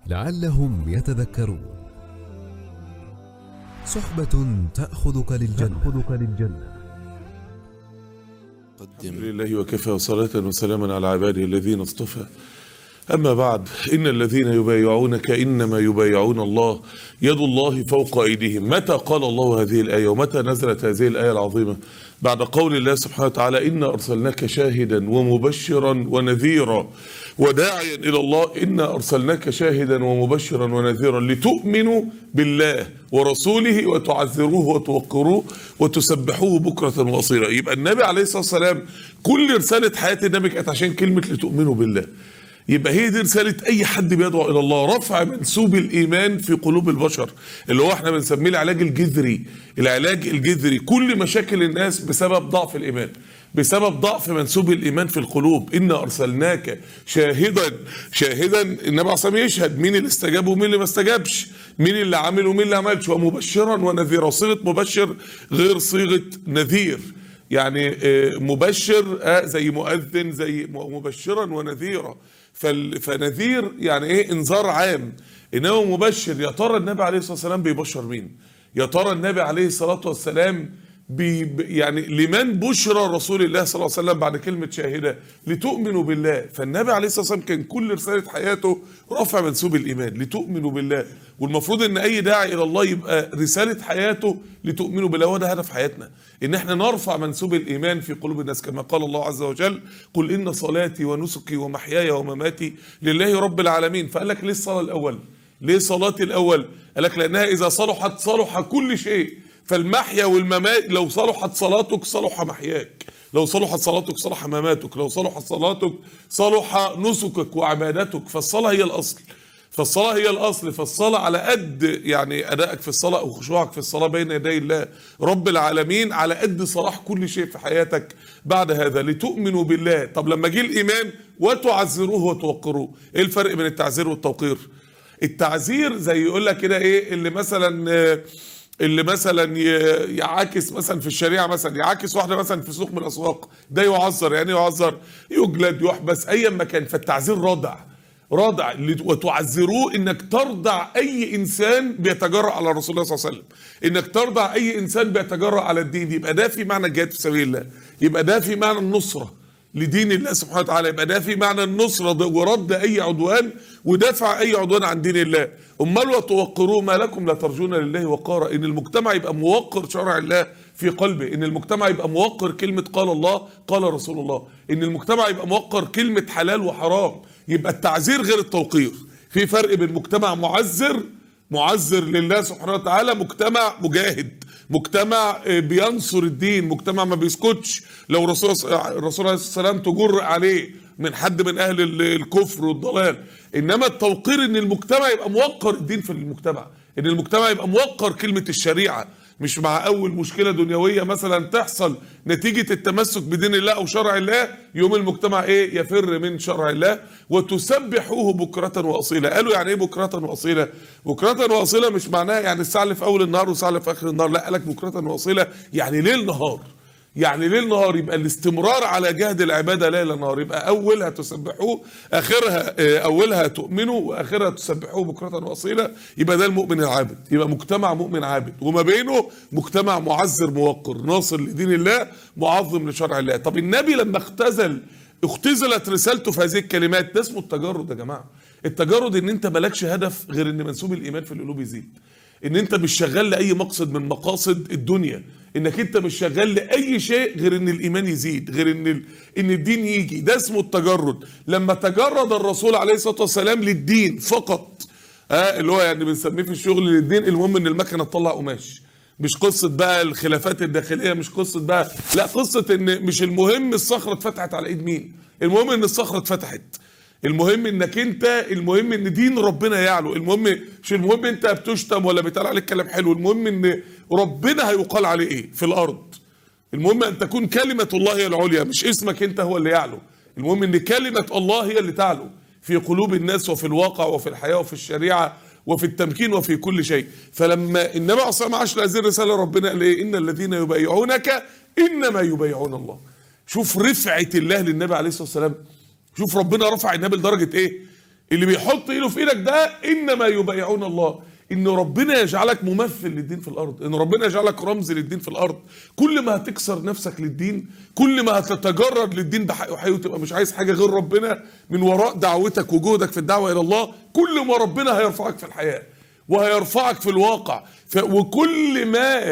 لعلهم يتذكرون صحبة تأخذك للجنة, تأخذك للجنة الحمد لله وكفى وصلاة وسلاما على عباده الذين اصطفى أما بعد إن الذين يبايعونك إنما يبايعون الله يد الله فوق أيديهم متى قال الله هذه الآية ومتى نزلت هذه الآية العظيمة بعد قول الله سبحانه وتعالى إنا أرسلناك شاهدا ومبشرا ونذيرا وداعيا إلى الله إنا أرسلناك شاهدا ومبشرا ونذيرا لتؤمنوا بالله ورسوله وتعذروه وتوقروه وتسبحوه بكرة وأصيلا يبقى النبي عليه الصلاة والسلام كل رسالة حياة النبي كانت عشان كلمة لتؤمنوا بالله يبقى هي دي رسالة أي حد بيدعو إلى الله رفع منسوب الإيمان في قلوب البشر اللي هو احنا بنسميه العلاج الجذري العلاج الجذري كل مشاكل الناس بسبب ضعف الإيمان بسبب ضعف منسوب الإيمان في القلوب إنا أرسلناك شاهدا شاهدا النبي عليه الصلاة يشهد مين اللي استجاب ومين اللي ما استجابش مين اللي عمل ومين اللي عملش ومبشرا ونذيرا صيغة مبشر غير صيغة نذير يعني مبشر زي مؤذن زي مبشرا ونذيرا فنذير يعني ايه انذار عام انما مبشر يا ترى النبي عليه الصلاه والسلام بيبشر مين يا ترى النبي عليه الصلاه والسلام بي يعني لمن بشرى رسول الله صلى الله عليه وسلم بعد كلمة شاهدة لتؤمنوا بالله فالنبي عليه الصلاة والسلام كان كل رسالة حياته رفع منسوب الإيمان لتؤمنوا بالله والمفروض ان اي داعي الى الله يبقى رسالة حياته لتؤمنوا بالله وده هدف حياتنا ان احنا نرفع منسوب الايمان في قلوب الناس كما قال الله عز وجل قل ان صلاتي ونسكي ومحياي ومماتي لله رب العالمين فقال لك ليه الصلاة الاول ليه صلاتي الاول قال لك لانها اذا صلحت صلح كل شيء فالمحيا والممات لو صلحت صلاتك صلح محياك لو صلحت صلاتك صلح مماتك لو صلحت صلاتك صلح نسكك وعبادتك فالصلاة هي الأصل فالصلاة هي الأصل فالصلاة على قد يعني أدائك في الصلاة أو خشوعك في الصلاة بين يدي الله رب العالمين على قد صلاح كل شيء في حياتك بعد هذا لتؤمنوا بالله طب لما جه الإيمان وتعزروه وتوقروه إيه الفرق بين التعزير والتوقير التعزير زي يقول لك كده إيه اللي مثلا اللي مثلا يعاكس مثلا في الشريعه مثلا يعاكس واحده مثلا في سوق من الاسواق ده يعذر يعني يعذر يجلد يحبس ايا ما كان فالتعذير رادع رادع وتعذروه انك ترضع اي انسان بيتجرأ على رسول الله صلى الله عليه وسلم انك ترضع اي انسان بيتجرأ على الدين يبقى ده في معنى الجهاد في سبيل الله يبقى ده في معنى النصره لدين الله سبحانه وتعالى يبقى ده في معنى النصرة ورد أي عدوان ودفع أي عدوان عن دين الله أمال وتوقروه ما لكم لا ترجون لله وقارا إن المجتمع يبقى موقر شرع الله في قلبه إن المجتمع يبقى موقر كلمة قال الله قال رسول الله إن المجتمع يبقى موقر كلمة حلال وحرام يبقى التعزير غير التوقير في فرق بين مجتمع معزر معزر لله سبحانه وتعالى مجتمع مجاهد مجتمع بينصر الدين مجتمع ما بيسكتش لو الرسول الرسول عليه الصلاه والسلام تجر عليه من حد من اهل الكفر والضلال انما التوقير ان المجتمع يبقى موقر الدين في المجتمع ان المجتمع يبقى موقر كلمه الشريعه مش مع اول مشكله دنيويه مثلا تحصل نتيجه التمسك بدين الله او شرع الله يوم المجتمع ايه يفر من شرع الله وتسبحوه بكره واصيلا قالوا يعني ايه بكره واصيلا بكره واصيلا مش معناها يعني الساعه اللي في اول النهار والساعه اللي في اخر النهار لا قالك بكره واصيلا يعني ليل نهار يعني ليل نهار يبقى الاستمرار على جهد العباده ليل نهار يبقى اولها تسبحوه اخرها اولها تؤمنوا واخرها تسبحوه بكره واصيلا يبقى ده المؤمن العابد يبقى مجتمع مؤمن عابد وما بينه مجتمع معزر موقر ناصر لدين الله معظم لشرع الله طب النبي لما اختزل اختزلت رسالته في هذه الكلمات ده اسمه التجرد يا جماعه التجرد ان انت مالكش هدف غير ان منسوب الايمان في القلوب يزيد ان انت مش شغال لاي مقصد من مقاصد الدنيا انك انت مش شغال لاي شيء غير ان الايمان يزيد غير ان ال... ان الدين يجي ده اسمه التجرد لما تجرد الرسول عليه الصلاه والسلام للدين فقط ها اللي هو يعني بنسميه في الشغل للدين المهم ان المكنه تطلع قماش مش قصة بقى الخلافات الداخلية مش قصة بقى لا قصة ان مش المهم الصخرة اتفتحت على ايد مين المهم ان الصخرة اتفتحت المهم انك انت المهم ان دين ربنا يعلو المهم مش المهم انت بتشتم ولا بيتقال عليك كلام حلو المهم ان ربنا هيقال عليه ايه في الارض المهم ان تكون كلمة الله هي العليا مش اسمك انت هو اللي يعلو المهم ان كلمة الله هي اللي تعلو في قلوب الناس وفي الواقع وفي الحياة وفي الشريعة وفي التمكين وفي كل شيء فلما النبي عليه الصلاه والسلام عاش هذه الرساله ربنا قال ايه ان الذين يبايعونك انما يبايعون الله شوف رفعه الله للنبي عليه الصلاه والسلام شوف ربنا رفع النبي لدرجه ايه اللي بيحط ايده في ايدك ده انما يبايعون الله ان ربنا يجعلك ممثل للدين في الارض ان ربنا يجعلك رمز للدين في الارض كل ما هتكسر نفسك للدين كل ما هتتجرد للدين بحق وحي وتبقى مش عايز حاجه غير ربنا من وراء دعوتك وجهدك في الدعوه الى الله كل ما ربنا هيرفعك في الحياه وهيرفعك في الواقع ف... وكل ما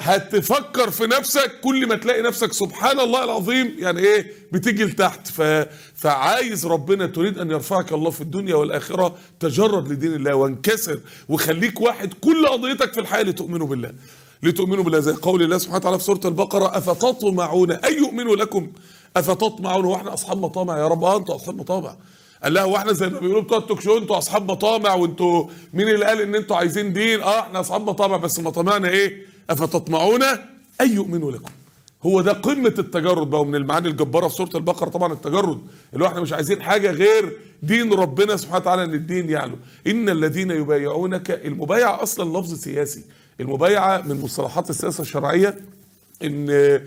هتفكر في نفسك كل ما تلاقي نفسك سبحان الله العظيم يعني ايه بتيجي لتحت ف... فعايز ربنا تريد ان يرفعك الله في الدنيا والاخره تجرد لدين الله وانكسر وخليك واحد كل قضيتك في الحياه لتؤمنوا بالله لتؤمنوا بالله زي قول الله سبحانه وتعالى في سوره البقره افتطمعون ان يؤمنوا لكم افتطمعون واحنا اصحاب مطامع يا رب اه انتوا اصحاب مطامع قال لها واحنا زي ما بيقولوا بتوع التوك شو انتوا اصحاب مطامع وانتوا مين اللي قال ان انتوا عايزين دين اه احنا اصحاب مطامع بس مطامعنا ايه افتطمعون ان يؤمنوا لكم هو ده قمة التجرد بقى ومن المعاني الجبارة في سورة البقرة طبعا التجرد اللي هو احنا مش عايزين حاجة غير دين ربنا سبحانه وتعالى ان الدين يعلو ان الذين يبايعونك المبايعة اصلا لفظ سياسي المبايعة من مصطلحات السياسة الشرعية ان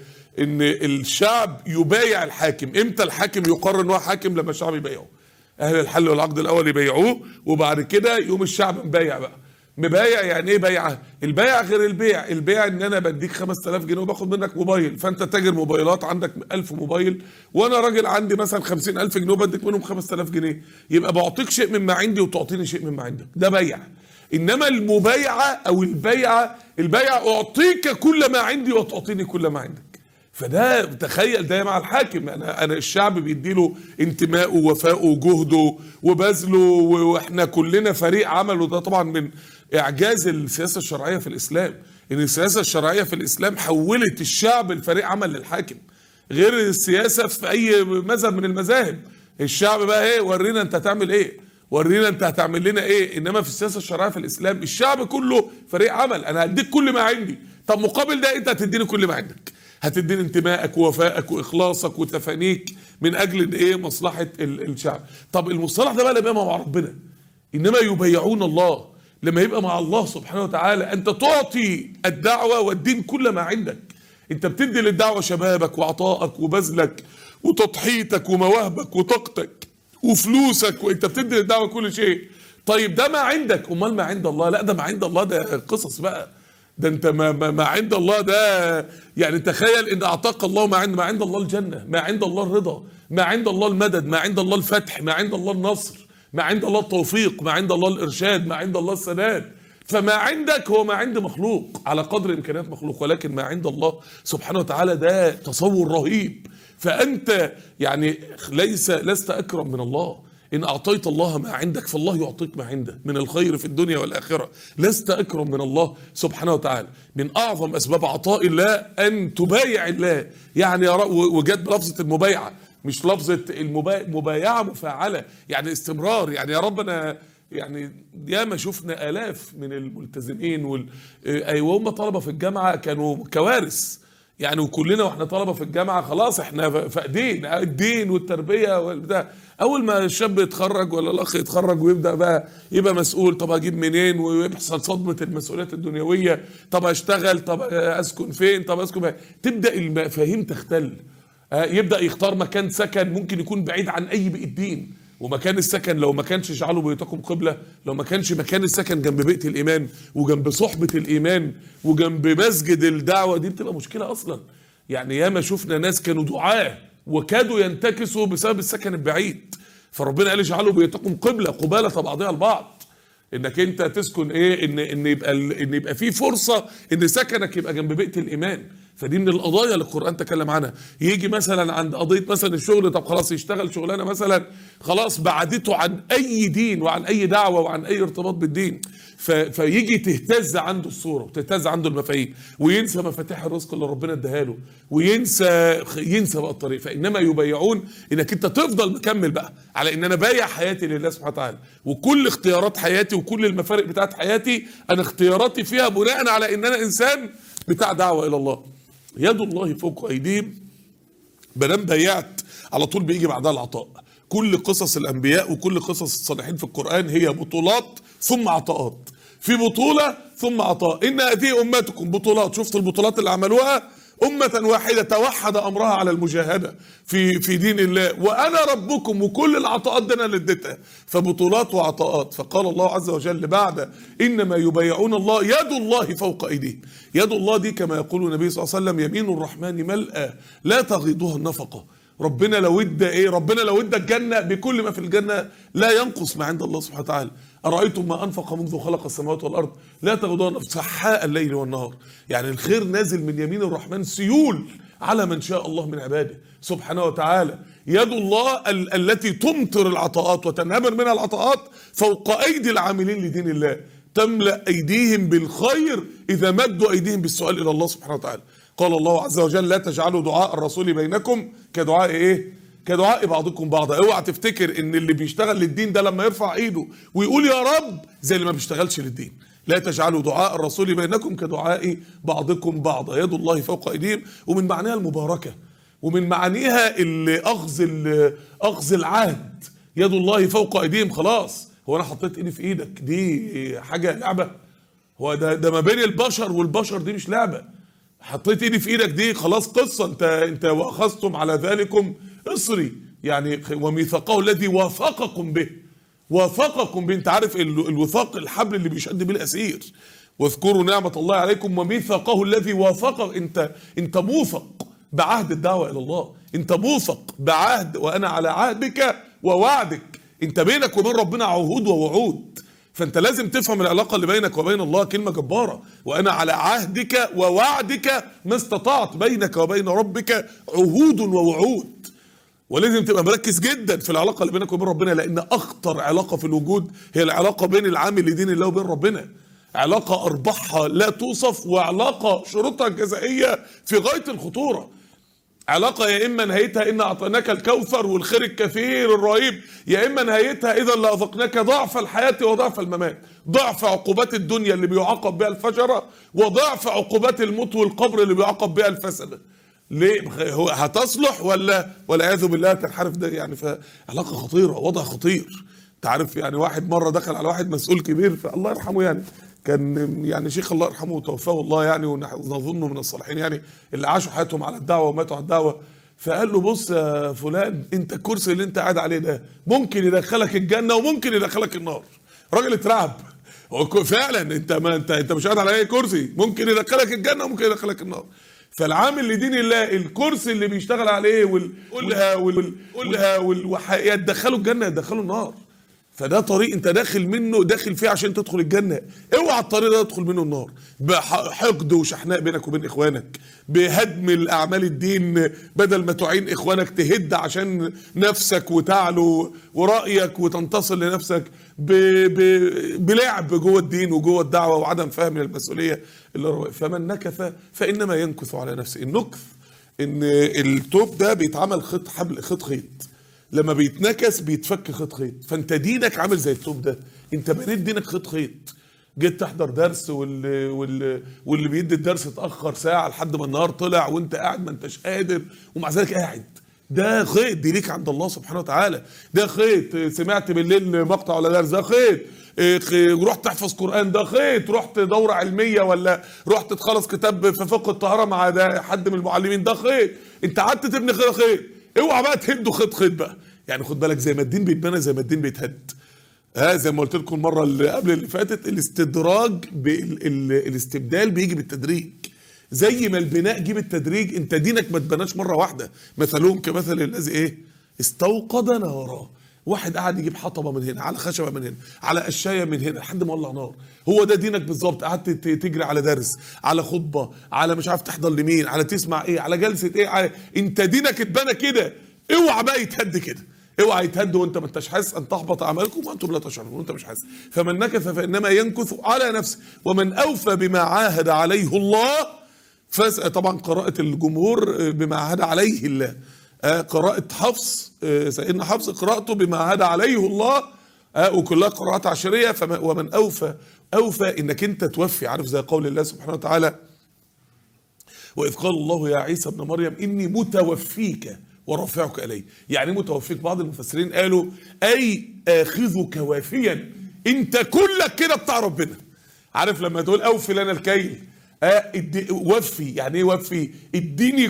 ان الشعب يبايع الحاكم امتى الحاكم يقرر ان هو حاكم لما الشعب يبايعه اهل الحل والعقد الاول يبايعوه وبعد كده يقوم الشعب مبايع بقى مبايع يعني ايه بيعه البيع غير البيع البيع ان انا بديك 5000 جنيه وباخد منك موبايل فانت تاجر موبايلات عندك 1000 موبايل وانا راجل عندي مثلا 50000 جنيه وبديك منهم 5000 جنيه يبقى بعطيك شيء مما عندي وتعطيني شيء مما عندك ده بيع انما المبايعه او البيعه البيع اعطيك كل ما عندي وتعطيني كل ما عندك فده تخيل ده مع الحاكم انا انا الشعب بيديله انتمائه ووفائه وجهده وبذله واحنا كلنا فريق عمل وده طبعا من اعجاز السياسه الشرعيه في الاسلام ان السياسه الشرعيه في الاسلام حولت الشعب لفريق عمل للحاكم غير السياسه في اي مذهب من المذاهب الشعب بقى ايه ورينا انت هتعمل ايه ورينا انت هتعمل لنا ايه انما في السياسه الشرعيه في الاسلام الشعب كله فريق عمل انا هديك كل ما عندي طب مقابل ده انت هتديني كل ما عندك هتديني انتمائك ووفائك واخلاصك وتفانيك من اجل ايه مصلحه ال- الشعب طب المصطلح ده بقى لما يبقى مع ربنا انما يبايعون الله لما يبقى مع الله سبحانه وتعالى انت تعطي الدعوه والدين كل ما عندك انت بتدي للدعوه شبابك وعطائك وبذلك وتضحيتك ومواهبك وطاقتك وفلوسك وانت بتدي للدعوه كل شيء طيب ده ما عندك امال ما عند الله لا ده ما عند الله ده قصص بقى ده انت ما, ما, ما عند الله ده يعني تخيل ان اعطاك الله ما عند ما عند الله الجنه ما عند الله الرضا ما عند الله المدد ما عند الله الفتح ما عند الله النصر ما عند الله التوفيق ما عند الله الارشاد ما عند الله السداد فما عندك هو ما عند مخلوق على قدر امكانيات مخلوق ولكن ما عند الله سبحانه وتعالى ده تصور رهيب فانت يعني ليس لست اكرم من الله إن أعطيت الله ما عندك فالله يعطيك ما عنده من الخير في الدنيا والآخرة لست أكرم من الله سبحانه وتعالى من أعظم أسباب عطاء الله أن تبايع الله يعني يا رب وجد بلفظة المبايعة مش لفظة المبايعة مفاعلة يعني استمرار يعني يا رب أنا يعني ياما شفنا آلاف من الملتزمين وال... أيوة هم طلبة في الجامعة كانوا كوارث يعني وكلنا واحنا طلبه في الجامعه خلاص احنا فاقدين الدين والتربيه والبتاع اول ما الشاب يتخرج ولا الاخ يتخرج ويبدا بقى يبقى مسؤول طب اجيب منين ويحصل صدمه المسؤوليات الدنيويه طب اشتغل طب اسكن فين طب اسكن فين تبدا المفاهيم تختل يبدا يختار مكان سكن ممكن يكون بعيد عن اي بيئه دين ومكان السكن لو ما كانش اجعلوا بيوتكم قبله لو ما كانش مكان السكن جنب بيئه الايمان وجنب صحبه الايمان وجنب مسجد الدعوه دي بتبقى مشكله اصلا يعني ياما شفنا ناس كانوا دعاه وكادوا ينتكسوا بسبب السكن البعيد فربنا قال اجعلوا بيوتكم قبله قباله بعضها البعض انك انت تسكن ايه ان ان يبقى ان يبقى في فرصه ان سكنك يبقى جنب بيئه الايمان فدي من القضايا اللي القران تكلم عنها يجي مثلا عند قضيه مثلا الشغل طب خلاص يشتغل شغلانه مثلا خلاص بعدته عن اي دين وعن اي دعوه وعن اي ارتباط بالدين فيجي تهتز عنده الصوره وتهتز عنده المفاهيم وينسى مفاتيح الرزق اللي ربنا اداها له وينسى ينسى بقى الطريق فانما يبايعون انك انت تفضل مكمل بقى على ان انا بايع حياتي لله سبحانه وتعالى وكل اختيارات حياتي وكل المفارق بتاعت حياتي انا اختياراتي فيها بناء على ان انا انسان بتاع دعوه الى الله يد الله فوق ايديهم مادام بايعت على طول بيجي بعدها العطاء كل قصص الانبياء وكل قصص الصالحين في القران هي بطولات ثم عطاءات في بطوله ثم عطاء ان هذه امتكم بطولات شفت البطولات اللي عملوها أمة واحدة توحد أمرها على المجاهدة في في دين الله وأنا ربكم وكل العطاءات دي أنا اللي اديتها فبطولات وعطاءات فقال الله عز وجل بعد إنما يبايعون الله يد الله فوق أيديهم يد الله دي كما يقول النبي صلى الله عليه وسلم يمين الرحمن ملأى لا تغيضها النفقة ربنا لو ادى ايه ربنا لو ادى الجنه بكل ما في الجنه لا ينقص ما عند الله سبحانه وتعالى ارايتم ما انفق منذ خلق السماوات والارض لا تغدون سحاء الليل والنهار يعني الخير نازل من يمين الرحمن سيول على من شاء الله من عباده سبحانه وتعالى يد الله ال- التي تمطر العطاءات وتنهمر منها العطاءات فوق ايدي العاملين لدين الله تملا ايديهم بالخير اذا مدوا ايديهم بالسؤال الى الله سبحانه وتعالى قال الله عز وجل لا تجعلوا دعاء الرسول بينكم كدعاء ايه كدعاء بعضكم بعضا اوعى تفتكر ان اللي بيشتغل للدين ده لما يرفع ايده ويقول يا رب زي اللي ما بيشتغلش للدين لا تجعلوا دعاء الرسول بينكم كدعاء بعضكم بعضا يد الله فوق ايديهم ومن معناها المباركه ومن معانيها اللي اخذ ال- اخذ العهد يد الله فوق ايديهم خلاص هو انا حطيت ايدي في ايدك دي حاجه لعبه هو ده ده ما بين البشر والبشر دي مش لعبه حطيت ايدي في ايدك دي خلاص قصه انت انت واخذتم على ذلكم اصري يعني وميثاقه الذي وافقكم به وافقكم به انت عارف ال- الوثاق الحبل اللي بيشد بيه الاسير واذكروا نعمه الله عليكم وميثاقه الذي وافقك انت انت موثق بعهد الدعوه الى الله انت موثق بعهد وانا على عهدك ووعدك انت بينك وبين ربنا عهود ووعود فانت لازم تفهم العلاقه اللي بينك وبين الله كلمه جباره وانا على عهدك ووعدك ما استطعت بينك وبين ربك عهود ووعود ولازم تبقى مركز جدا في العلاقه اللي بينك وبين ربنا لان اخطر علاقه في الوجود هي العلاقه بين العامل لدين الله وبين ربنا علاقه ارباحها لا توصف وعلاقه شروطها الجزائيه في غايه الخطوره علاقة يا إما نهايتها إن أعطيناك الكوثر والخير الكثير الرهيب يا إما نهايتها إذا لأذقناك ضعف الحياة وضعف الممات ضعف عقوبات الدنيا اللي بيعاقب بها الفجرة وضعف عقوبات الموت والقبر اللي بيعاقب بها الفسدة ليه هو هتصلح ولا والعياذ بالله تنحرف ده يعني فعلاقة خطيرة وضع خطير انت عارف يعني واحد مرة دخل على واحد مسؤول كبير فالله يرحمه يعني كان يعني شيخ الله يرحمه وتوفاه الله يعني ونظنه من الصالحين يعني اللي عاشوا حياتهم على الدعوه وماتوا على الدعوه فقال له بص يا فلان انت الكرسي اللي انت قاعد عليه ده ممكن يدخلك الجنه وممكن يدخلك النار راجل اترعب هو ك- فعلا انت ما انت انت مش قاعد على اي كرسي ممكن يدخلك الجنه وممكن يدخلك النار فالعامل لدين الله الكرسي اللي بيشتغل عليه وال قولها وال قولها وال وح- يدخله الجنه يدخله النار فده طريق انت داخل منه داخل فيه عشان تدخل الجنه اوعى الطريق ده تدخل منه النار بحقد وشحناء بينك وبين اخوانك بهدم الاعمال الدين بدل ما تعين اخوانك تهد عشان نفسك وتعلو ورايك وتنتصر لنفسك ب... ب... بلعب جوه الدين وجوه الدعوه وعدم فهم المسؤوليه اللي هو- فمن نكث فانما ينكث على نفسه النكث ان التوب ده بيتعمل خيط حبل خيط خيط لما بيتنكس بيتفك خيط خيط فانت دينك عامل زي التوب ده انت بنيت دينك خيط خيط جيت تحضر درس واللي, واللي, واللي بيدي الدرس اتاخر ساعه لحد ما النهار طلع وانت قاعد ما انتش قادر ومع ذلك قاعد ده خيط دي ليك عند الله سبحانه وتعالى ده خيط سمعت بالليل مقطع ولا درس ده خيط إيه، خ- رحت تحفظ قران ده خيط رحت دوره علميه ولا رحت تخلص كتاب في فقه الطهاره مع ده حد من المعلمين ده خيط انت قعدت تبني خيط خيط اوعى بقى تهدوا خيط خيط بقى يعني خد بالك زي ما الدين بيتبنى زي ما الدين بيتهد ها زي ما قلت لكم المره اللي قبل اللي فاتت الاستدراج بال- ال- الاستبدال بيجي بالتدريج زي ما البناء جه بالتدريج انت دينك ما اتبناش مره واحده مثلهم كمثل الذي ايه استوقد نارا واحد قاعد يجيب حطبه من هنا على خشبه من هنا على قشايه من هنا لحد ما ولع نار هو ده دينك بالظبط قعدت ت- تجري على درس على خطبه على مش عارف تحضر لمين على تسمع ايه على جلسه ايه على انت دينك اتبنى كده اوعى بقى يتهد كده اوعى يتهد وانت ما انتش حاسس ان تحبط اعمالكم وانتم لا تشعرون وانت مش حاسس فمن نكث فانما ينكث على نفسه ومن اوفى بما عاهد عليه الله فاز طبعا قراءة الجمهور آه، بما عهد عليه الله آه، قراءة حفص آه، سيدنا حفص قراءته بما عهد عليه الله آه، وكلها قراءات عشرية فما- ومن أوفى أوفى إنك أنت توفي عارف زي قول الله سبحانه وتعالى وإذ قال الله يا عيسى ابن مريم إني متوفيك ورافعك إلي يعني إيه متوفيك بعض المفسرين قالوا أي آخذك وافيا أنت كلك كده بتاع ربنا عارف لما تقول أوفي لنا الكيل آه ادي وفي يعني ايه وفي اديني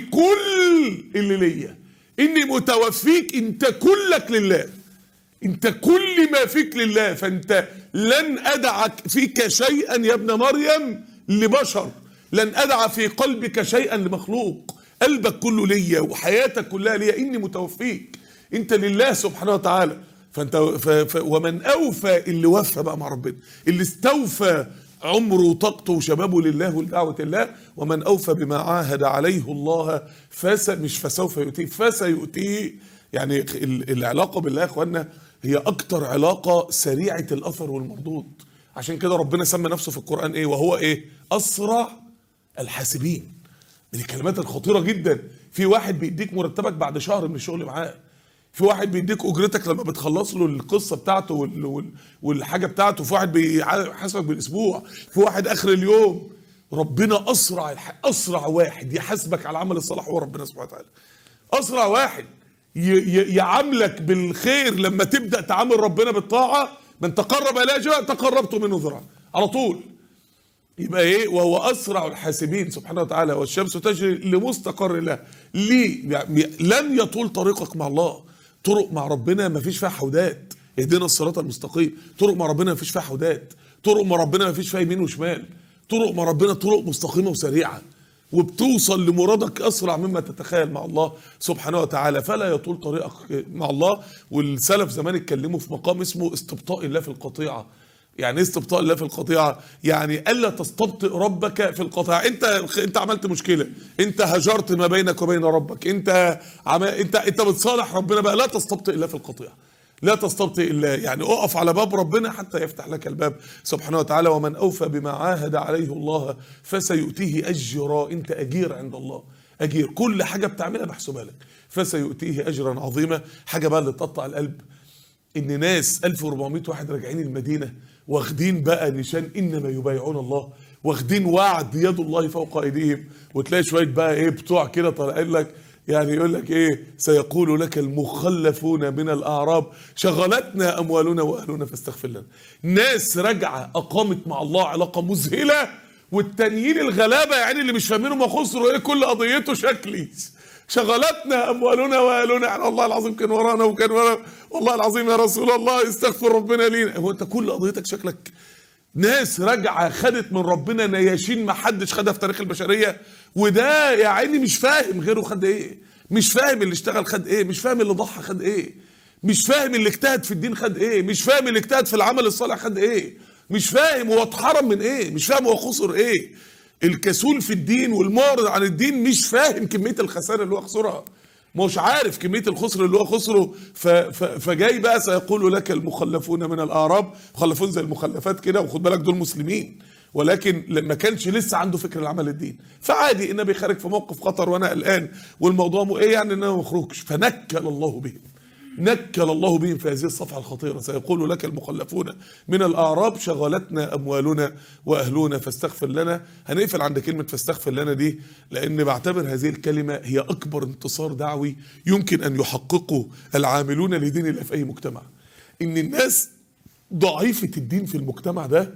كل اللي ليا اني متوفيك انت كلك لله انت كل ما فيك لله فانت لن ادعك فيك شيئا يا ابن مريم لبشر لن ادع في قلبك شيئا لمخلوق قلبك كله ليا وحياتك كلها ليا اني متوفيك انت لله سبحانه وتعالى فانت ف ف ومن اوفى اللي وفى بقى مع ربنا اللي استوفى عمره وطاقته وشبابه لله ولدعوة الله ومن أوفى بما عاهد عليه الله فس مش فسوف يؤتيه فسيؤتيه يعني ال- العلاقة بالله يا اخوانا هي أكتر علاقة سريعة الأثر والمردود عشان كده ربنا سمى نفسه في القرآن إيه وهو إيه أسرع الحاسبين من الكلمات الخطيرة جدا في واحد بيديك مرتبك بعد شهر من الشغل معاه في واحد بيديك اجرتك لما بتخلص له القصه بتاعته وال- وال- والحاجه بتاعته في واحد بيحاسبك بالاسبوع في واحد اخر اليوم ربنا اسرع الح- اسرع واحد يحاسبك على العمل الصالح هو ربنا سبحانه وتعالى اسرع واحد ي- ي- يعاملك بالخير لما تبدا تعامل ربنا بالطاعه من تقرب الى جاء تقربت منه ذراع على طول يبقى ايه وهو اسرع الحاسبين سبحانه وتعالى والشمس تجري لمستقر لها ليه يعني لن يطول طريقك مع الله طرق مع ربنا ما فيش فيها حودات اهدنا الصراط المستقيم طرق مع ربنا ما فيش فيها حودات طرق مع ربنا ما فيش فيها يمين وشمال طرق مع ربنا طرق مستقيمه وسريعه وبتوصل لمرادك اسرع مما تتخيل مع الله سبحانه وتعالى فلا يطول طريقك مع الله والسلف زمان اتكلموا في مقام اسمه استبطاء الله في القطيعه يعني ايه استبطاء الله في القطيعه يعني الا تستبطئ ربك في القطيعه انت انت عملت مشكله انت هجرت ما بينك وبين ربك انت عم... انت انت بتصالح ربنا بقى لا تستبطئ الله في القطيعه لا تستبطئ الله يعني اقف على باب ربنا حتى يفتح لك الباب سبحانه وتعالى ومن اوفى بما عاهد عليه الله فسيؤتيه اجرا انت اجير عند الله اجير كل حاجه بتعملها محسوبه لك فسيؤتيه اجرا عظيما حاجه بقى اللي تقطع القلب ان ناس 1400 واحد راجعين المدينه واخدين بقى نشان انما يبايعون الله واخدين وعد يد الله فوق ايديهم وتلاقي شويه بقى ايه بتوع كده طالعين لك يعني يقول لك ايه سيقول لك المخلفون من الاعراب شغلتنا اموالنا واهلنا فاستغفر لنا ناس راجعه اقامت مع الله علاقه مذهله والتانيين الغلابه يعني اللي مش فاهمين هم خسروا ايه كل قضيته شكلي شغلتنا اموالنا واهلنا يعني والله العظيم كان ورانا وكان ورانا والله العظيم يا رسول الله استغفر ربنا لينا هو انت كل قضيتك شكلك ناس راجعه خدت من ربنا نياشين ما حدش خدها في تاريخ البشريه وده يا عيني مش فاهم غيره خد ايه مش فاهم اللي اشتغل خد ايه مش فاهم اللي ضحى خد ايه مش فاهم اللي اجتهد في الدين خد ايه مش فاهم اللي اجتهد في العمل الصالح خد ايه مش فاهم هو اتحرم من ايه مش فاهم هو خسر ايه الكسول في الدين والمعرض عن الدين مش فاهم كميه الخسائر اللي هو خسرها مش عارف كميه الخسر اللي هو خسره ف ف فجاي بقى سيقول لك المخلفون من الاعراب مخلفون زي المخلفات كده وخد بالك دول مسلمين ولكن لما كانش لسه عنده فكر العمل الدين فعادي النبي خارج في موقف خطر وانا قلقان والموضوع مو ايه يعني ان انا ما اخرجش فنكل الله بهم نكل الله بهم في هذه الصفحة الخطيرة سيقول لك المخلفون من الأعراب شغلتنا أموالنا وأهلنا فاستغفر لنا هنقفل عند كلمة فاستغفر لنا دي لأن بعتبر هذه الكلمة هي أكبر انتصار دعوي يمكن أن يحققه العاملون لدين الله في أي مجتمع إن الناس ضعيفة الدين في المجتمع ده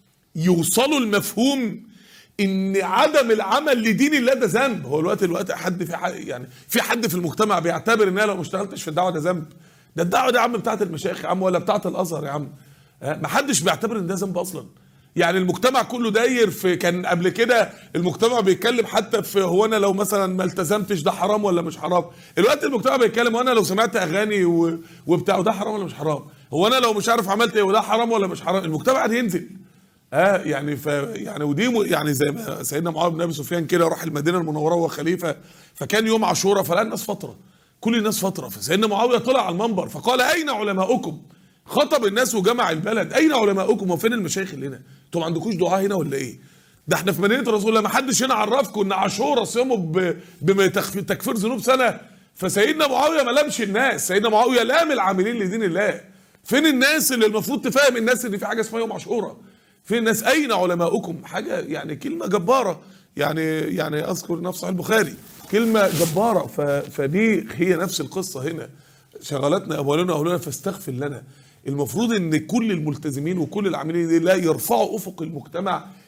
يوصلوا المفهوم ان عدم العمل لدين الله ده ذنب هو الوقت الوقت حد في حد يعني في حد في المجتمع بيعتبر ان انا لو ما اشتغلتش في الدعوه ده ذنب ده الدعوه دي يا عم بتاعت المشايخ يا عم ولا بتاعت الازهر يا عم ما حدش بيعتبر ان ده ذنب اصلا يعني المجتمع كله داير في كان قبل كده المجتمع بيتكلم حتى في هو انا لو مثلا ما التزمتش ده حرام ولا مش حرام الوقت المجتمع بيتكلم وانا لو سمعت اغاني و- وبتاع ده حرام ولا مش حرام هو انا لو مش عارف عملت ايه وده حرام ولا مش حرام المجتمع هينزل اه يعني ف يعني ودي م- يعني زي ما سيدنا معاويه بن ابي سفيان كده راح المدينه المنوره وهو خليفه فكان يوم عاشوراء فلقى الناس فتره كل الناس فتره فسيدنا معاويه طلع على المنبر فقال اين علماؤكم؟ خطب الناس وجمع البلد اين علماؤكم وفين المشايخ اللي هنا؟ انتوا ما عندكوش دعاء هنا ولا ايه؟ ده احنا في مدينه رسول الله ما حدش هنا عرفكم ان عاشوراء صيامه ب- بتخفي- تكفير ذنوب سنه فسيدنا معاويه ما لامش الناس سيدنا معاويه لام العاملين لدين الله فين الناس اللي المفروض تفهم الناس ان في حاجه اسمها يوم عاشوراء فين الناس اين علماؤكم حاجه يعني كلمه جباره يعني يعني اذكر نفس صحيح البخاري كلمه جباره ف فدي هي نفس القصه هنا شغلتنا اموالنا واهلنا فاستغفر لنا المفروض ان كل الملتزمين وكل العاملين دي لا يرفعوا افق المجتمع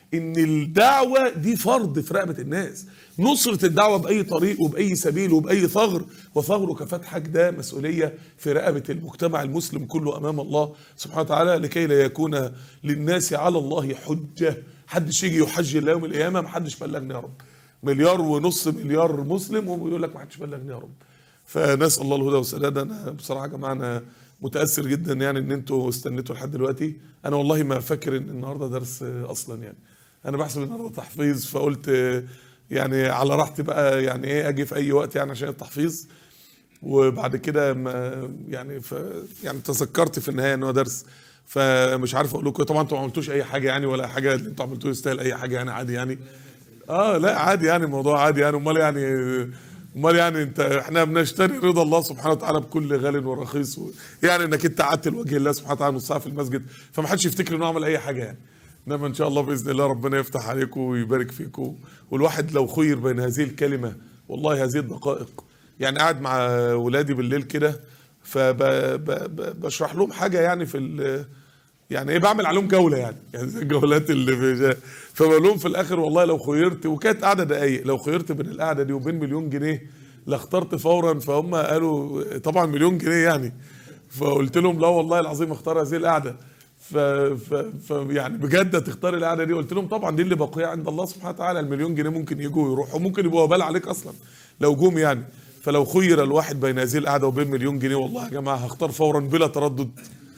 ان الدعوه دي فرض في رقبه الناس نصره الدعوه باي طريق وباي سبيل وباي ثغر وثغرك فتحك ده مسؤوليه في رقبه المجتمع المسلم كله امام الله سبحانه وتعالى لكي لا يكون للناس على الله حجه حدش يجي يحج الله يوم القيامه محدش بلغني يا رب مليار ونص مليار مسلم ويقول لك محدش بلغني يا رب فنسال الله الهدى والسداد انا بصراحه يا جماعه انا متاثر جدا يعني ان انتوا استنيتوا لحد دلوقتي انا والله ما فاكر ان النهارده درس اصلا يعني انا بحسب النهارده تحفيظ فقلت يعني على راحتي بقى يعني ايه اجي في اي وقت يعني عشان التحفيظ وبعد كده ما يعني ف يعني تذكرت في النهايه ان هو درس فمش عارف اقول لكم طبعا انتوا ما عملتوش اي حاجه يعني ولا حاجه اللي انتوا عملتوه يستاهل اي حاجه يعني عادي يعني اه لا عادي يعني الموضوع عادي يعني امال يعني امال يعني انت احنا بنشتري رضا الله سبحانه وتعالى بكل غال ورخيص و... يعني انك انت قعدت لوجه الله سبحانه وتعالى نص ساعه في المسجد فما حدش يفتكر انه عمل اي حاجه يعني انما ان شاء الله باذن الله ربنا يفتح عليكم ويبارك فيكم والواحد لو خير بين هذه الكلمه والله هذه الدقائق يعني قاعد مع ولادي بالليل كده فبشرح لهم حاجه يعني في ال... يعني ايه بعمل عليهم جوله يعني يعني زي الجولات اللي في فبقول لهم في الاخر والله لو خيرت وكانت قاعده دقايق لو خيرت بين القعده دي وبين مليون جنيه لاخترت فورا فهم قالوا طبعا مليون جنيه يعني فقلت لهم لا والله العظيم اختار هذه القعده ف, ف, ف يعني بجد تختار القعده دي قلت لهم طبعا دي اللي باقيه عند الله سبحانه وتعالى المليون جنيه ممكن يجوا ويروحوا ممكن يبقوا وبال عليك اصلا لو جم يعني فلو خير الواحد بين هذه القعده وبين مليون جنيه والله يا جماعه هختار فورا بلا تردد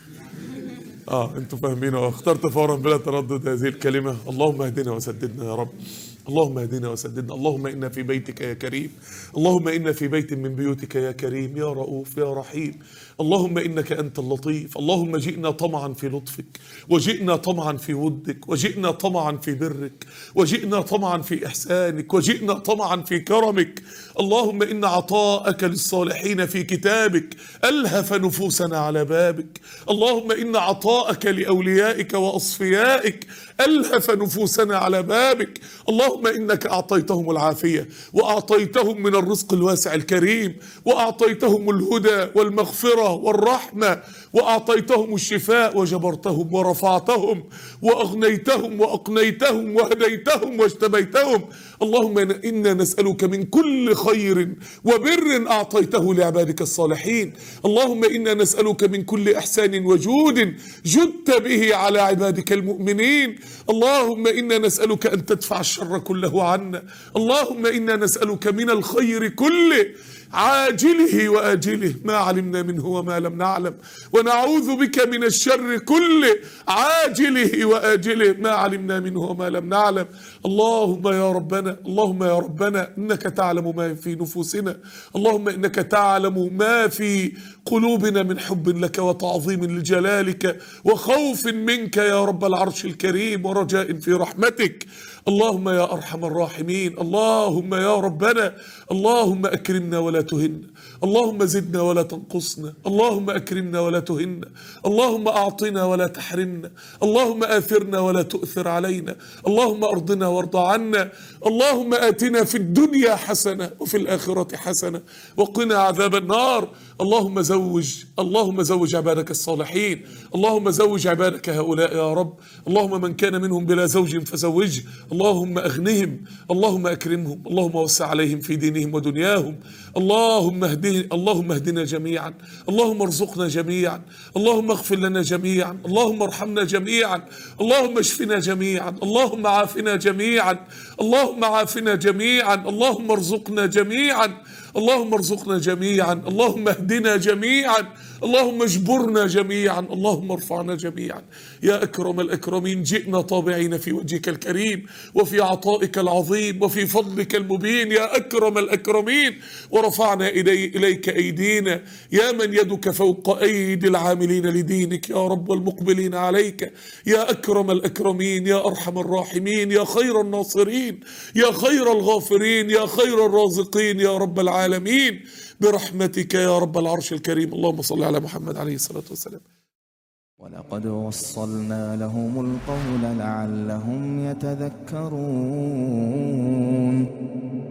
اه انتوا فاهمين اه اخترت فورا بلا تردد هذه الكلمه اللهم اهدنا وسددنا يا رب اللهم اهدنا وسددنا اللهم انا في بيتك يا كريم اللهم انا في بيت من بيوتك يا كريم يا رؤوف يا رحيم اللهم انك انت اللطيف اللهم جئنا طمعا في لطفك وجئنا طمعا في ودك وجئنا طمعا في برك وجئنا طمعا في احسانك وجئنا طمعا في كرمك اللهم ان عطاءك للصالحين في كتابك الهف نفوسنا على بابك اللهم ان عطاءك لاوليائك واصفيائك الهف نفوسنا على بابك اللهم انك اعطيتهم العافيه واعطيتهم من الرزق الواسع الكريم واعطيتهم الهدى والمغفره والرحمه واعطيتهم الشفاء وجبرتهم ورفعتهم واغنيتهم واقنيتهم وهديتهم واجتبيتهم اللهم انا نسالك من كل خير وبر اعطيته لعبادك الصالحين اللهم انا نسالك من كل احسان وجود جدت به على عبادك المؤمنين اللهم انا نسالك ان تدفع الشر كله عنا اللهم انا نسالك من الخير كله عاجله واجله ما علمنا منه وما لم نعلم ونعوذ بك من الشر كله عاجله واجله ما علمنا منه وما لم نعلم اللهم يا ربنا اللهم يا ربنا انك تعلم ما في نفوسنا اللهم انك تعلم ما في قلوبنا من حب لك وتعظيم لجلالك وخوف منك يا رب العرش الكريم ورجاء في رحمتك اللهم يا ارحم الراحمين اللهم يا ربنا اللهم اكرمنا ولا تهنا اللهم زدنا ولا تنقصنا اللهم اكرمنا ولا تهنا اللهم اعطنا ولا تحرمنا اللهم اثرنا ولا تؤثر علينا اللهم ارضنا وارض عنا اللهم اتنا في الدنيا حسنه وفي الاخره حسنه وقنا عذاب النار اللهم زوج اللهم زوج عبادك الصالحين اللهم زوج عبادك هؤلاء يا رب اللهم من كان منهم بلا زوج فزوجه اللهم اغنهم اللهم اكرمهم اللهم وسع عليهم في دينهم ودنياهم اللهم اهدنا اللهم اهدنا جميعا اللهم ارزقنا جميعا اللهم اغفر لنا جميعا اللهم ارحمنا جميعا اللهم اشفنا جميعا اللهم عافنا جميعا اللهم عافنا جميعا اللهم ارزقنا جميعا اللهم ارزقنا جميعا اللهم اهدنا جميعا اللهم اجبرنا جميعا اللهم ارفعنا جميعا يا اكرم الاكرمين جئنا طابعين في وجهك الكريم وفي عطائك العظيم وفي فضلك المبين يا اكرم الاكرمين ورفعنا إلي اليك ايدينا يا من يدك فوق ايدي العاملين لدينك يا رب والمقبلين عليك يا اكرم الاكرمين يا ارحم الراحمين يا خير الناصرين يا خير الغافرين يا خير الرازقين يا رب العالمين برحمتك يا رب العرش الكريم اللهم صل على محمد عليه الصلاة والسلام ولقد وصلنا لهم القول لعلهم يتذكرون